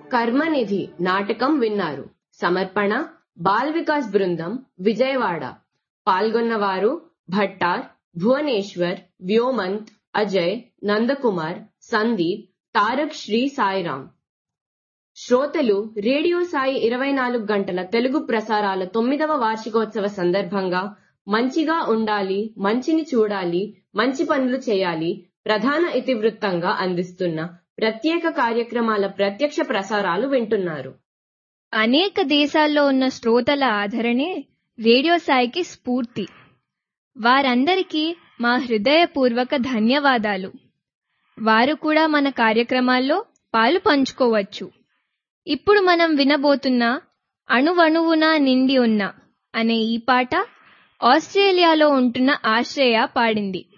కర్మనిధి నాటకం విన్నారు సమర్పణ బాల్ వికాస్ బృందం విజయవాడ పాల్గొన్నవారు భట్టార్ భువనేశ్వర్ వ్యోమంత్ అజయ్ నందకుమార్ సందీప్ తారక్ శ్రీ సాయిరాం శ్రోతలు రేడియో సాయి ఇరవై నాలుగు గంటల తెలుగు ప్రసారాల తొమ్మిదవ వార్షికోత్సవ సందర్భంగా మంచిగా ఉండాలి మంచిని చూడాలి మంచి పనులు చేయాలి ప్రధాన ఇతివృత్తంగా అందిస్తున్న ప్రత్యేక కార్యక్రమాల ప్రత్యక్ష ప్రసారాలు వింటున్నారు అనేక దేశాల్లో ఉన్న శ్రోతల ఆదరణే రేడియో సాయికి స్ఫూర్తి వారందరికీ మా హృదయపూర్వక ధన్యవాదాలు వారు కూడా మన కార్యక్రమాల్లో పాలు పంచుకోవచ్చు ఇప్పుడు మనం వినబోతున్న అణువణువున నిండి ఉన్న అనే ఈ పాట ఆస్ట్రేలియాలో ఉంటున్న ఆశ్రయ పాడింది